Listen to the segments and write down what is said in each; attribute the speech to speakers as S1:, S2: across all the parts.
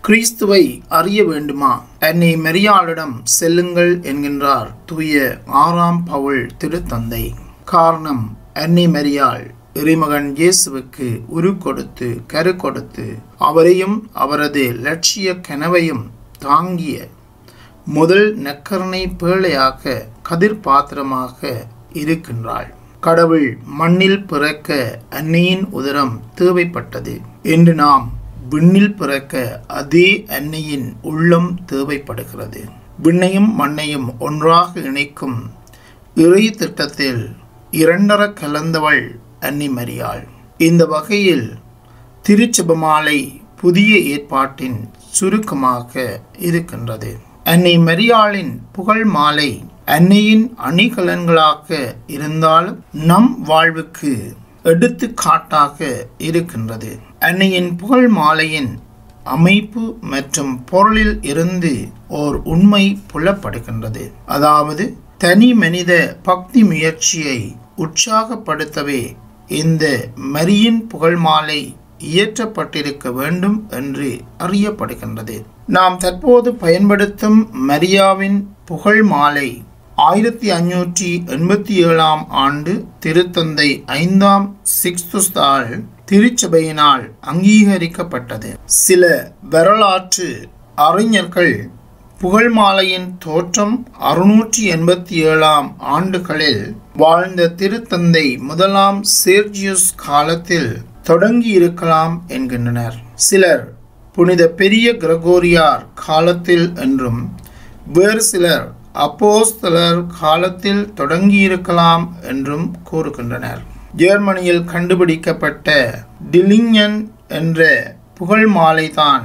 S1: கிறிஸ்துவை அறிய வேண்டுமா அன்னை மெரியாளிடம் செல்லுங்கள் என்கின்றார் தூய ஆறாம் பவுல் திருத்தந்தை காரணம் அன்னை மெரியாள் இறைமகன் இயேசுவுக்கு உரு கொடுத்து கரு கொடுத்து அவரையும் அவரது லட்சிய கனவையும் தாங்கிய முதல் நக்கரணை பேழையாக கதிர் பாத்திரமாக இருக்கின்றாள் கடவுள் மண்ணில் பிறக்க அன்னையின் உதரம் தேவைப்பட்டது என்று நாம் விண்ணில் பிறக்க அதே அன்னையின் உள்ளம் தேவைப்படுகிறது விண்ணையும் மண்ணையும் ஒன்றாக இணைக்கும் இறை திட்டத்தில் இரண்டர கலந்தவள் அன்னி மரியாள் இந்த வகையில் திருச்செபமாலை புதிய ஏற்பாட்டின் சுருக்கமாக இருக்கின்றது அன்னை மரியாளின் புகழ் மாலை அன்னையின் அணிகலன்களாக இருந்தாலும் நம் வாழ்வுக்கு எடுத்துக்காட்டாக இருக்கின்றது அன்னையின் புகழ் மாலையின் அமைப்பு மற்றும் பொருளில் இருந்து ஓர் உண்மை புலப்படுகின்றது அதாவது தனி மனித பக்தி முயற்சியை உற்சாகப்படுத்தவே இந்த மரியின் புகழ் மாலை இயற்றப்பட்டிருக்க வேண்டும் என்று அறியப்படுகின்றது நாம் தற்போது பயன்படுத்தும் மரியாவின் புகழ் மாலை ஆயிரத்தி அஞ்சூற்றி எண்பத்தி ஏழாம் ஆண்டு திருத்தந்தை ஐந்தாம் சிக்ஸ்துஸ்தால் திருச்சபையினால் அங்கீகரிக்கப்பட்டது சில வரலாற்று அறிஞர்கள் புகழ் மாலையின் தோற்றம் அறுநூற்றி எண்பத்தி ஏழாம் ஆண்டுகளில் வாழ்ந்த திருத்தந்தை முதலாம் சேர்ஜியஸ் காலத்தில் தொடங்கி இருக்கலாம் என்கின்றனர் சிலர் புனித பெரிய கிரகோரியார் காலத்தில் என்றும் வேறு சிலர் அப்போஸ்தலர் காலத்தில் தொடங்கியிருக்கலாம் என்றும் கூறுகின்றனர் ஜெர்மனியில் கண்டுபிடிக்கப்பட்ட டிலிங்கன் என்ற புகழ் மாலைதான்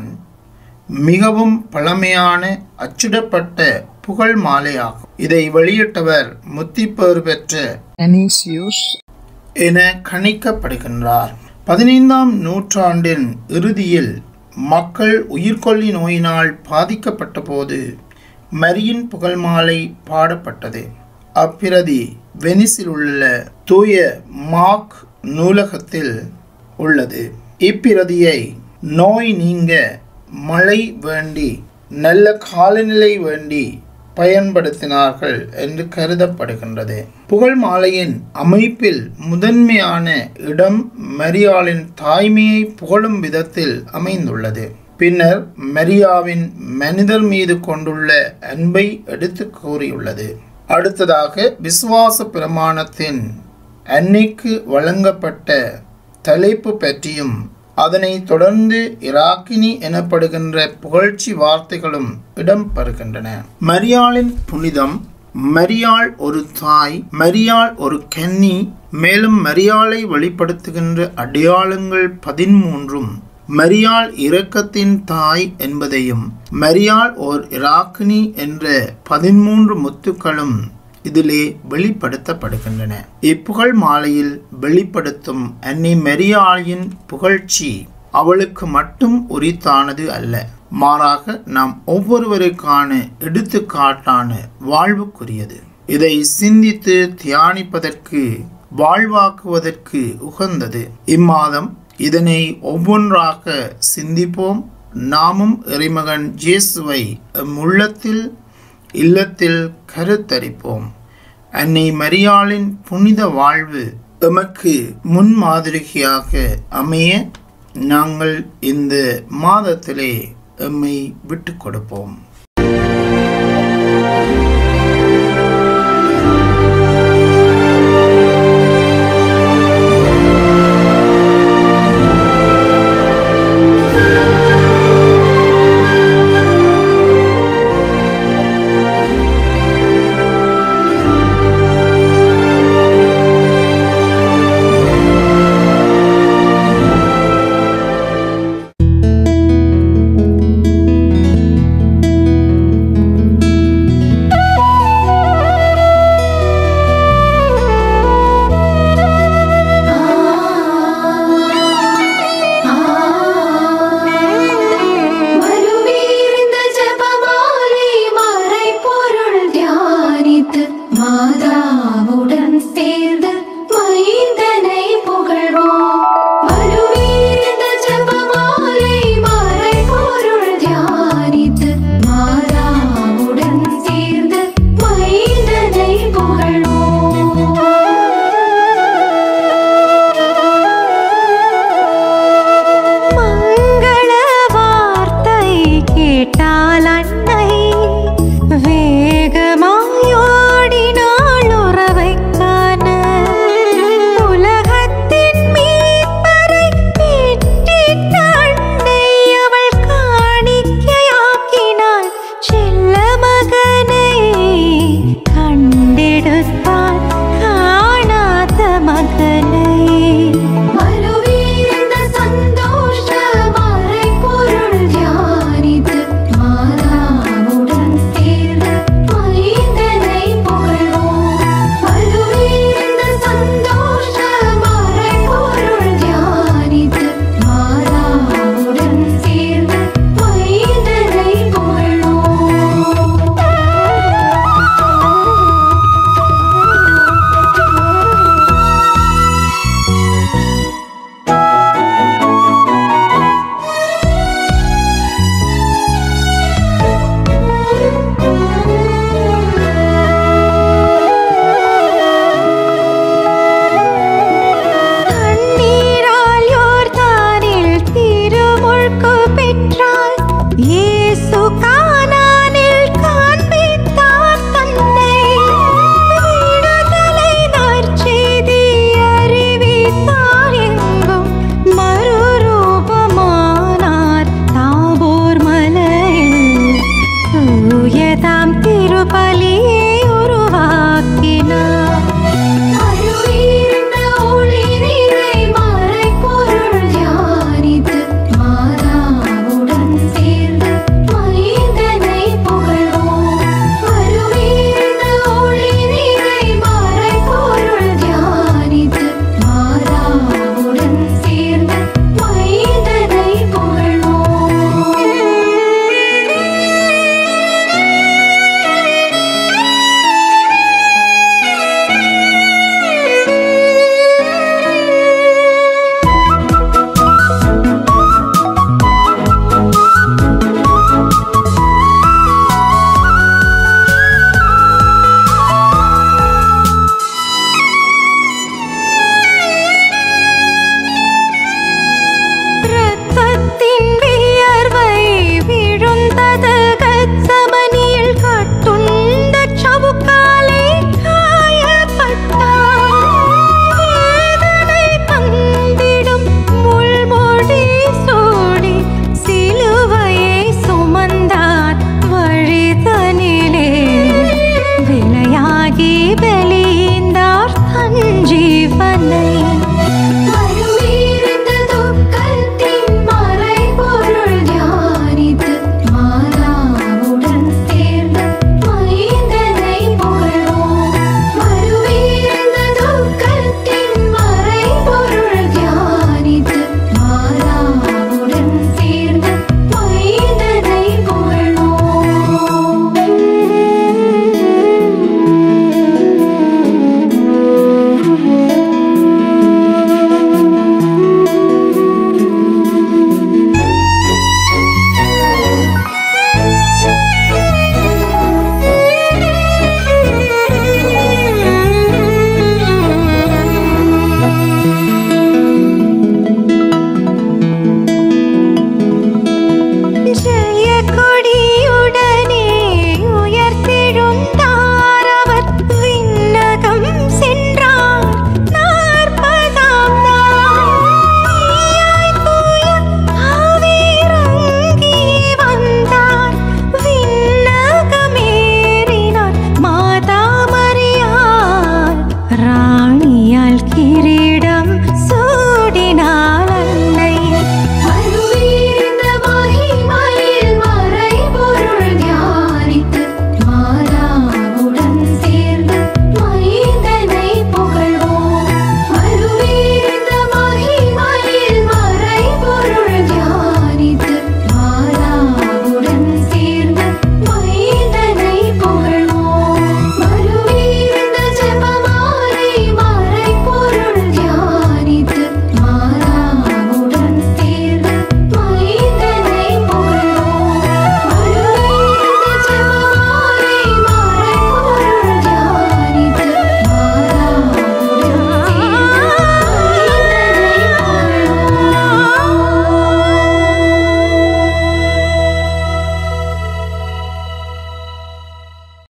S1: மிகவும் பழமையான அச்சிடப்பட்ட புகழ் மாலையாகும் இதை வெளியிட்டவர் முத்திப்பேறு பெற்ற
S2: Anisius
S1: என கணிக்கப்படுகின்றார் பதினைந்தாம் நூற்றாண்டின் இறுதியில் மக்கள் உயிர்கொல்லி நோயினால் பாதிக்கப்பட்ட போது மரியின் புகழ் மாலை பாடப்பட்டது அப்பிரதி வெனிஸில் உள்ள தூய மார்க் நூலகத்தில் உள்ளது இப்பிரதியை நோய் நீங்க மழை வேண்டி நல்ல காலநிலை வேண்டி பயன்படுத்தினார்கள் என்று கருதப்படுகின்றது புகழ் மாலையின் அமைப்பில் முதன்மையான இடம் மரியாளின் தாய்மையை புகழும் விதத்தில் அமைந்துள்ளது பின்னர் மரியாவின் மனிதர் மீது கொண்டுள்ள அன்பை எடுத்து கூறியுள்ளது அடுத்ததாக விசுவாச பிரமாணத்தின் அன்னைக்கு வழங்கப்பட்ட தலைப்பு பற்றியும் அதனைத் தொடர்ந்து இராக்கினி எனப்படுகின்ற புகழ்ச்சி வார்த்தைகளும் இடம்பெறுகின்றன மரியாளின் புனிதம் மரியாள் ஒரு தாய் மரியாள் ஒரு கன்னி மேலும் மரியாளை வெளிப்படுத்துகின்ற அடையாளங்கள் பதிமூன்றும் மரியாள் இரக்கத்தின் தாய் என்பதையும் மரியாள் ஓர் இராக்கினி என்ற பதிமூன்று முத்துக்களும் இதிலே வெளிப்படுத்தப்படுகின்றன இப்புகழ் மாலையில் வெளிப்படுத்தும் அன்னை மெரியாளின் புகழ்ச்சி அவளுக்கு மட்டும் உரித்தானது அல்ல மாறாக நாம் ஒவ்வொருவருக்கான எடுத்துக்காட்டான வாழ்வுக்குரியது இதை சிந்தித்து தியானிப்பதற்கு வாழ்வாக்குவதற்கு உகந்தது இம்மாதம் இதனை ஒவ்வொன்றாக சிந்திப்போம் நாமும் இறைமகன் ஜேசுவை எம் உள்ளத்தில் இல்லத்தில் கருத்தரிப்போம் அன்னை மரியாளின் புனித வாழ்வு எமக்கு முன்மாதிரியாக அமைய நாங்கள் இந்த மாதத்திலே எம்மை விட்டு கொடுப்போம்